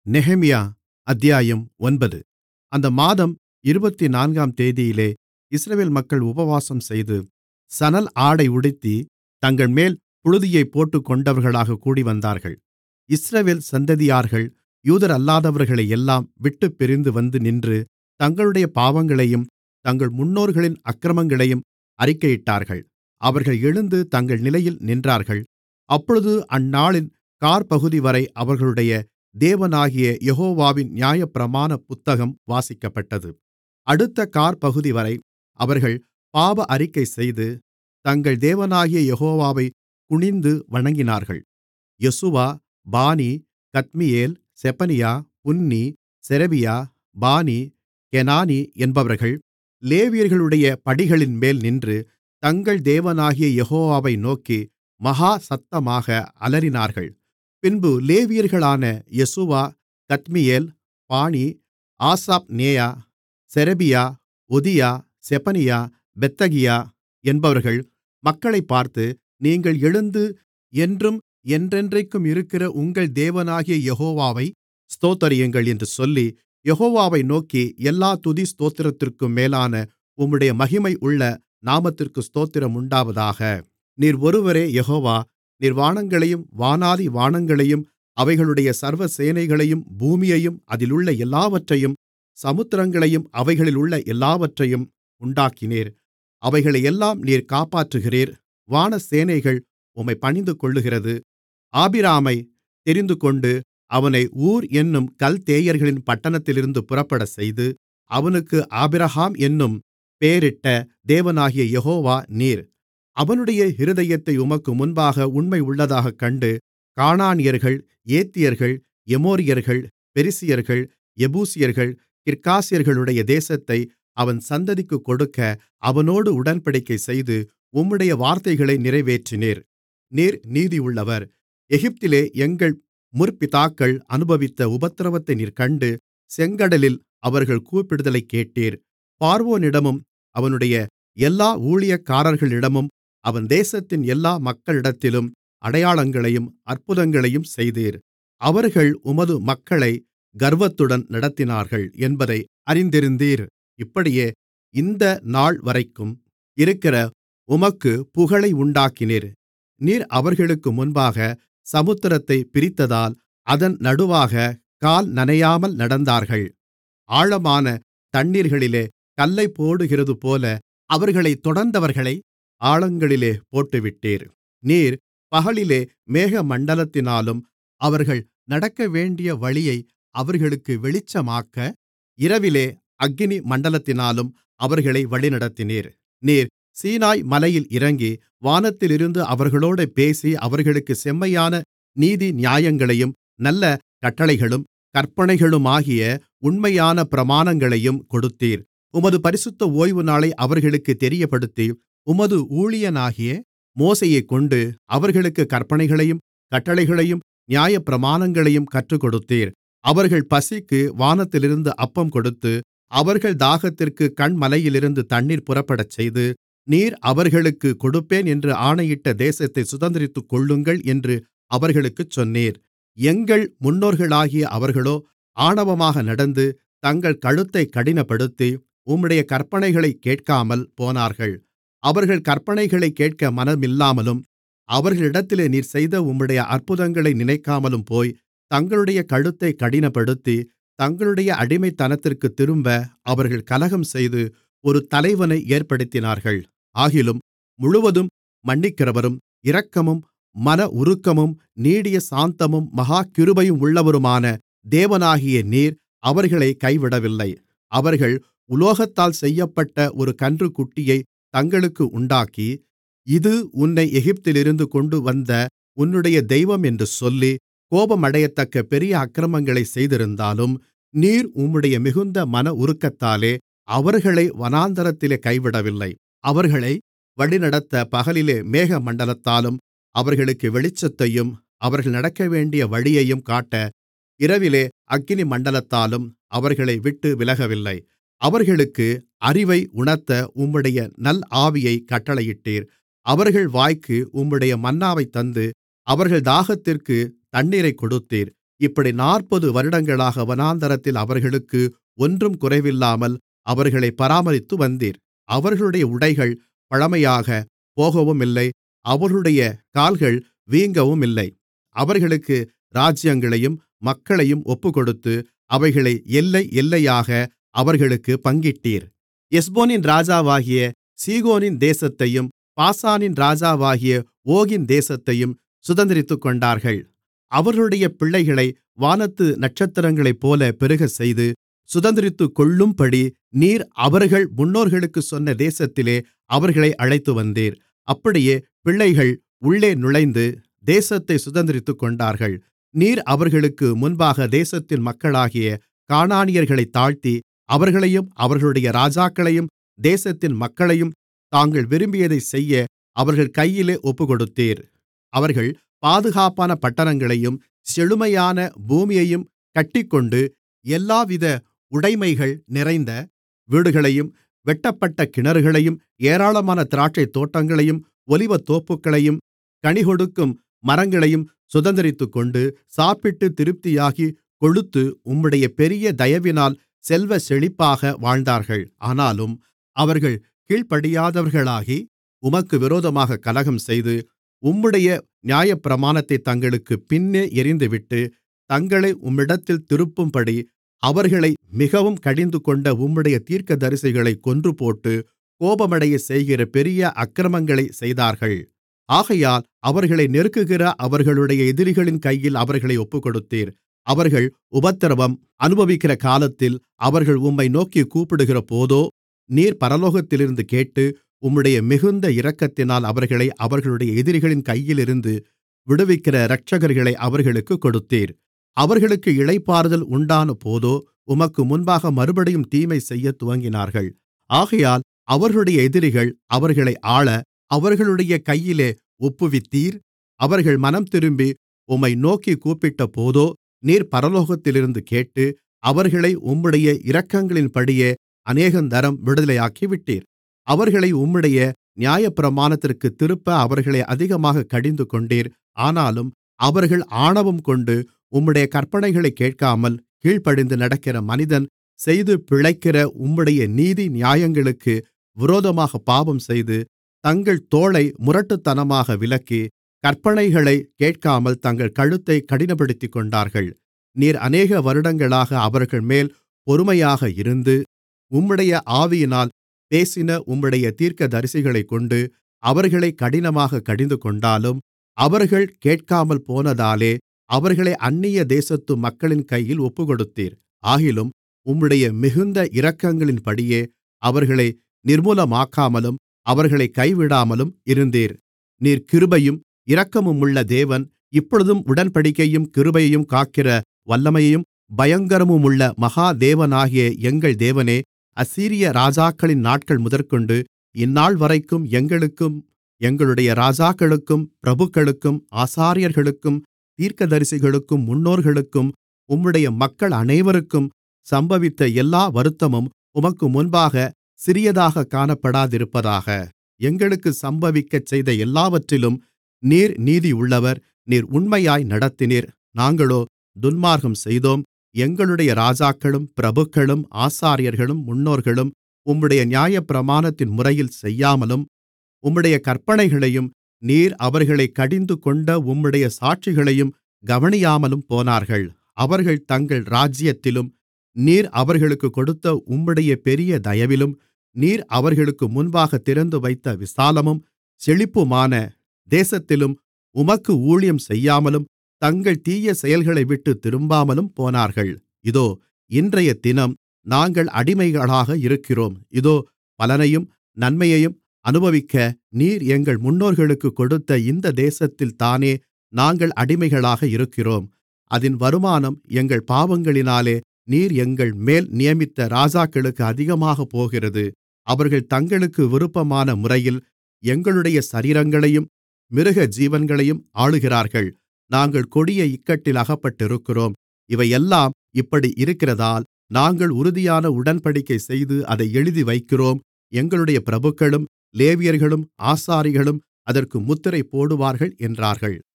நெகேமியா அத்தியாயம் ஒன்பது அந்த மாதம் இருபத்துநான்காம் தேதியிலே இஸ்ரவேல் மக்கள் உபவாசம்செய்து சணல் ஆடை உடுத்தி தங்கள்மேல் புழுதியைப் போட்டுக்கொண்டவர்களாகக் கூடிவந்தார்கள் இஸ்ரவேல் சந்ததியார்கள் யூதரல்லாதவர்களையெல்லாம் விட்டுப்பிரிந்து வந்து நின்று தங்களுடைய பாவங்களையும் தங்கள் முன்னோர்களின் அக்கிரமங்களையும் அறிக்கையிட்டார்கள் அவர்கள் எழுந்து தங்கள் நிலையில் நின்றார்கள் அப்பொழுது அந்நாளின் காற்பகுதிவரை அவர்களுடைய தேவனாகிய யெகோவாவின் நியாயப்பிரமாண புத்தகம் வாசிக்கப்பட்டது அடுத்த காற்பகுதிவரை அவர்கள் பாவ அறிக்கைசெய்து தங்கள் தேவனாகிய யெகோவாவைக் குனிந்து வணங்கினார்கள் யெசுவா பானி கத்மியேல் செபனியா புன்னி செரெபியா பானி கெனானி என்பவர்கள் லேவியர்களுடைய படிகளின்மேல் நின்று தங்கள் தேவனாகிய யெகோவாவை நோக்கி மகா சத்தமாக அலறினார்கள் பின்பு லேவியர்களான யெசுவா கத்மியேல் பானி ஆசாப்நேயா செரெபியா ஒதியா செபனியா பெத்தகியா என்பவர்கள் மக்களைப் பார்த்து நீங்கள் எழுந்து என்றும் என்றென்றைக்கும் இருக்கிற உங்கள் தேவனாகிய யெகோவாவை ஸ்தோத்தரியுங்கள் என்று சொல்லி யெகோவாவை நோக்கி எல்லா துதி ஸ்தோத்திரத்திற்கும் மேலான உம்முடைய மகிமையுள்ள நாமத்திற்கு ஸ்தோத்திரம் உண்டாவதாக நீர் ஒருவரே யெகோவா நீர் வானங்களையும் வானாதி வானங்களையும் அவைகளுடைய சர்வ சேனைகளையும் பூமியையும் அதிலுள்ள எல்லாவற்றையும் சமுத்திரங்களையும் அவைகளிலுள்ள எல்லாவற்றையும் உண்டாக்கினீர் அவைகளையெல்லாம் நீர் காப்பாற்றுகிறீர் வானசேனைகள் உம்மைப் பணிந்துகொள்ளுகிறது ஆபிராமைத் தெரிந்துகொண்டு அவனை ஊர் என்னும் கல்தேயர்களின் பட்டணத்திலிருந்து புறப்படச்செய்து அவனுக்கு ஆபிரகாம் என்னும் பெயரிட்ட தேவனாகிய யெகோவா நீர் அவனுடைய இருதயத்தை உமக்கு முன்பாக உண்மையுள்ளதாகக் கண்டு கானானியர்கள் ஏத்தியர்கள் எமோரியர்கள் பெரிசியர்கள் எபூசியர்கள் கிர்காசியர்களுடைய தேசத்தை அவன் சந்ததிக்குக் கொடுக்க அவனோடு உடன்படிக்கைசெய்து உம்முடைய வார்த்தைகளை நிறைவேற்றினீர் நீர் நீதியுள்ளவர் எகிப்திலே எங்கள் முற்பிதாக்கள் அனுபவித்த உபத்திரவத்தை நீர் கண்டு செங்கடலில் அவர்கள் கூப்பிடுதலைக் கேட்டீர் பார்வோனிடமும் அவனுடைய எல்லா ஊழியக்காரர்களிடமும் அவன் தேசத்தின் எல்லா மக்களிடத்திலும் அடையாளங்களையும் அற்புதங்களையும் செய்தீர் அவர்கள் உமது மக்களை கர்வத்துடன் நடத்தினார்கள் என்பதை அறிந்திருந்தீர் இப்படியே இந்த நாள்வரைக்கும் இருக்கிற உமக்கு புகழை உண்டாக்கினீர் நீர் அவர்களுக்கு முன்பாக சமுத்திரத்தைப் பிரித்ததால் அதன் நடுவாக கால் நனையாமல் நடந்தார்கள் ஆழமான தண்ணீர்களிலே கல்லைப் போடுகிறதுபோல அவர்களைத் தொடர்ந்தவர்களை ஆழங்களிலே போட்டுவிட்டீர் நீர் பகலிலே மேகமண்டலத்தினாலும் அவர்கள் நடக்கவேண்டிய வழியை அவர்களுக்கு வெளிச்சமாக்க இரவிலே அக்கினி மண்டலத்தினாலும் அவர்களை வழிநடத்தினீர் நீர் சீனாய் மலையில் இறங்கி வானத்திலிருந்து அவர்களோடே பேசி அவர்களுக்குச் செம்மையான நீதி நியாயங்களையும் நல்ல கட்டளைகளும் கற்பனைகளுமாகிய உண்மையான பிரமாணங்களையும் கொடுத்தீர் உமது பரிசுத்த ஓய்வுநாளை அவர்களுக்குத் தெரியப்படுத்தி உமது ஊழியனாகிய மோசேயைக்கொண்டு அவர்களுக்குக் கற்பனைகளையும் கட்டளைகளையும் நியாயப்பிரமாணங்களையும் கற்றுக்கொடுத்தீர் அவர்கள் பசிக்கு வானத்திலிருந்து அப்பம் கொடுத்து அவர்கள் தாகத்திற்கு கன்மலையிலிருந்து தண்ணீர் புறப்படச்செய்து நீர் அவர்களுக்குக் கொடுப்பேன் என்று ஆணையிட்ட தேசத்தை சுதந்தரித்துக்கொள்ளுங்கள் என்று அவர்களுக்குச் சொன்னீர் எங்கள் முன்னோர்களாகிய அவர்களோ ஆணவமாக நடந்து தங்கள் கழுத்தைக் கடினப்படுத்தி உம்முடைய கற்பனைகளைக் கேட்காமல் போனார்கள் அவர்கள் கற்பனைகளைக் கேட்க மனமில்லாமலும் அவர்களிடத்திலே நீர் செய்த உம்முடைய அற்புதங்களை நினைக்காமலும் போய் தங்களுடைய கழுத்தைக் கடினப்படுத்தி தங்களுடைய அடிமைத்தனத்திற்குத் திரும்ப அவர்கள் கலகம்செய்து ஒரு தலைவனை ஏற்படுத்தினார்கள் ஆகிலும் முழுவதும் மன்னிக்கிறவரும் இரக்கமும் மன உருக்கமும் நீடிய சாந்தமும் மகா கிருபையும் உள்ளவருமான தேவனாகிய நீர் அவர்களை கைவிடவில்லை அவர்கள் உலோகத்தால் செய்யப்பட்ட ஒரு கன்றுக்குட்டியை தங்களுக்கு உண்டாக்கி இது உன்னை எகிப்திலிருந்து கொண்டுவந்த உன்னுடைய தெய்வம் என்று சொல்லி கோபமடையத்தக்க பெரிய அக்கிரமங்களைச் செய்திருந்தாலும் நீர் உம்முடைய மிகுந்த மன உருக்கத்தாலே அவர்களை வனாந்தரத்திலே கைவிடவில்லை அவர்களை வழிநடத்த பகலிலே மேகமண்டலத்தாலும் அவர்களுக்கு வெளிச்சத்தையும் அவர்கள் நடக்கவேண்டிய வழியையும் காட்ட இரவிலே அக்கினி மண்டலத்தாலும் அவர்களை விட்டு விலகவில்லை அவர்களுக்கு அறிவை உணர்த்த உம்முடைய நல் ஆவியைக் கட்டளையிட்டீர் அவர்கள் வாய்க்கு உம்முடைய மன்னாவைத் தந்து அவர்கள் தாகத்திற்கு தண்ணீரைக் கொடுத்தீர் இப்படி நாற்பது வருடங்களாக வனாந்திரத்தில் அவர்களுக்கு ஒன்றும் குறைவில்லாமல் அவர்களை பராமரித்து வந்தீர் அவர்களுடைய உடைகள் பழமையாகப் போகவுமில்லை அவர்களுடைய கால்கள் வீங்கவுமில்லை அவர்களுக்கு ராஜ்யங்களையும் மக்களையும் ஒப்புக்கொடுத்து அவைகளை எல்லை எல்லையாக அவர்களுக்குப் பங்கிட்டீர் எஸ்போனின் ராஜாவாகிய சீகோனின் தேசத்தையும் பாசானின் ராஜாவாகிய ஓகின் தேசத்தையும் சுதந்தரித்துக்கொண்டார்கள் அவர்களுடைய பிள்ளைகளை வானத்து நட்சத்திரங்களைப்போல பெருகச்செய்து சுதந்தரித்துக்கொள்ளும்படி நீர் அவர்கள் முன்னோர்களுக்குச் சொன்ன தேசத்திலே அவர்களை அழைத்துவந்தீர் அப்படியே பிள்ளைகள் உள்ளே நுழைந்து தேசத்தைச் சுதந்தரித்துக்கொண்டார்கள் நீர் அவர்களுக்கு முன்பாக தேசத்தின் மக்களாகிய கானானியர்களைத் தாழ்த்தி அவர்களையும் அவர்களுடைய ராஜாக்களையும் தேசத்தின் மக்களையும் தாங்கள் விரும்பியதைச் செய்ய அவர்கள் கையிலே ஒப்புக்கொடுத்தீர் அவர்கள் பாதுகாப்பான பட்டணங்களையும் செழுமையான பூமியையும் கட்டிக்கொண்டு எல்லாவித உடைமைகள் நிறைந்த வீடுகளையும் வெட்டப்பட்ட கிணறுகளையும் ஏராளமான திராட்சைத்தோட்டங்களையும் ஒலிவத்தோப்புகளையும் கனிகொடுக்கும் மரங்களையும் சுதந்தரித்துக்கொண்டு சாப்பிட்டு திருப்தியாகி கொழுத்து உம்முடைய பெரிய தயவினால் செல்வச் செழிப்பாக வாழ்ந்தார்கள் ஆனாலும் அவர்கள் கீழ்ப்படியாதவர்களாகி உமக்கு விரோதமாகக் கலகம்செய்து உம்முடைய நியாயப்பிரமாணத்தைத் தங்களுக்குப் பின்னே எறிந்துவிட்டு தங்களை உம்மிடத்தில் திருப்பும்படி அவர்களை மிகவும் கடிந்துகொண்ட உம்முடைய தீர்க்கதரிசிகளைக் கொன்றுபோட்டு கோபமடையச் செய்கிற பெரிய அக்கிரமங்களைச் செய்தார்கள் ஆகையால் அவர்களை நெருக்குகிற அவர்களுடைய எதிரிகளின் கையில் அவர்களை ஒப்புக்கொடுத்தீர் அவர்கள் உபத்திரவம் அனுபவிக்கிற காலத்தில் அவர்கள் உம்மை நோக்கிக் கூப்பிடுகிறபோதோ நீர் பரலோகத்திலிருந்து கேட்டு உம்முடைய மிகுந்த இரக்கத்தினால் அவர்களை அவர்களுடைய எதிரிகளின் கையிலிருந்து விடுவிக்கிற இரட்சகர்களை அவர்களுக்குக் கொடுத்தீர் அவர்களுக்கு இளைப்பாறுதல் உண்டானபோதோ உமக்கு முன்பாக மறுபடியும் தீமை செய்யத் துவங்கினார்கள் ஆகையால் அவர்களுடைய எதிரிகள் அவர்களை ஆள அவர்களுடைய கையிலே ஒப்புவித்தீர் அவர்கள் மனம்திரும்பி உம்மை நோக்கிக் கூப்பிட்டபோதோ நீர் பரலோகத்திலிருந்து கேட்டு அவர்களை உம்முடைய இரக்கங்களின்படியே அநேகந்தரம் விடுதலையாக்கிவிட்டீர் அவர்களை உம்முடைய நியாயப்பிரமாணத்திற்குத் திருப்ப அவர்களை அதிகமாகக் கடிந்துகொண்டீர் ஆனாலும் அவர்கள் ஆணவம்கொண்டு உம்முடைய கற்பனைகளைக் கேட்காமல் கீழ்ப்படிந்து நடக்கிற மனிதன் செய்து பிழைக்கிற உம்முடைய நீதி நியாயங்களுக்கு விரோதமாகப் பாவம்செய்து தங்கள் தோளை முரட்டுத்தனமாக விலக்கி கற்பனைகளைக் கேட்காமல் தங்கள் கழுத்தைக் கடினப்படுத்திக்கொண்டார்கள் நீர் அநேக வருடங்களாக அவர்கள்மேல் பொறுமையாக இருந்து உம்முடைய ஆவியினால் பேசின உம்முடைய தீர்க்கதரிசிகளைக்கொண்டு அவர்களைக் கடினமாகக் கடிந்துகொண்டாலும் அவர்கள் கேட்காமல் போனதாலே அவர்களை அந்நிய தேசத்து மக்களின் கையில் ஒப்புக்கொடுத்தீர் ஆகிலும் உம்முடைய மிகுந்த இரக்கங்களின்படியே அவர்களை நிர்மூலமாக்காமலும் அவர்களைக் கைவிடாமலும் இருந்தீர் நீர் கிருபையும் இரக்கமுமுள்ள தேவன் இப்பொழுதும் உடன்படிக்கையும் கிருபையையும் காக்கிற வல்லமையும் பயங்கரமுமுள்ள மகா தேவனாகிய எங்கள் தேவனே அசீரிய ராஜாக்களின் நாட்கள் முதற்கொண்டு இந்நாள்வரைக்கும் எங்களுக்கும் எங்களுடைய ராஜாக்களுக்கும் பிரபுக்களுக்கும் ஆசாரியர்களுக்கும் தீர்க்கதரிசிகளுக்கும் முன்னோர்களுக்கும் உம்முடைய மக்கள் அனைவருக்கும் சம்பவித்த எல்லா வருத்தமும் உமக்கு முன்பாக சிறியதாகக் காணப்படாதிருப்பதாக எங்களுக்குச் சம்பவிக்கச் செய்த எல்லாவற்றிலும் நீர் நீதியுள்ளவர் நீர் உண்மையாய் நடத்தினீர் நாங்களோ துன்மார்க்கம் செய்தோம் எங்களுடைய ராஜாக்களும் பிரபுக்களும் ஆசாரியர்களும் முன்னோர்களும் உம்முடைய நியாயப்பிரமாணத்தின் முறையில் செய்யாமலும் உம்முடைய கற்பனைகளையும் நீர் அவர்களைக் கடிந்துகொண்ட உம்முடைய சாட்சிகளையும் கவனியாமலும் போனார்கள் அவர்கள் தங்கள் ராஜ்யத்திலும் நீர் அவர்களுக்குக் கொடுத்த உம்முடைய பெரிய தயவிலும் நீர் அவர்களுக்கு முன்பாகத் திறந்துவைத்த விசாலமும் செழிப்புமான தேசத்திலும் உமக்கு ஊழியம் செய்யாமலும் தங்கள் தீய செயல்களைவிட்டுத் திரும்பாமலும் போனார்கள் இதோ இன்றையதினம் நாங்கள் அடிமைகளாக இருக்கிறோம் இதோ பலனையும் நன்மையையும் அனுபவிக்க நீர் எங்கள் முன்னோர்களுக்குக் கொடுத்த இந்த தேசத்தில்தானே நாங்கள் அடிமைகளாக இருக்கிறோம் அதின் வருமானம் எங்கள் பாவங்களினாலே நீர் எங்கள்மேல் நியமித்த ராஜாக்களுக்கு அதிகமாகப் போகிறது அவர்கள் தங்களுக்கு விருப்பமான முறையில் எங்களுடைய சரீரங்களையும் மிருகஜீவன்களையும் ஆளுகிறார்கள் நாங்கள் கொடிய இக்கட்டில் அகப்பட்டிருக்கிறோம் இவையெல்லாம் இப்படி இருக்கிறதால் நாங்கள் உறுதியான உடன்படிக்கை செய்து அதை எழுதி வைக்கிறோம் எங்களுடைய பிரபுக்களும் லேவியர்களும் ஆசாரிகளும் அதற்கு முத்திரை போடுவார்கள் என்றார்கள்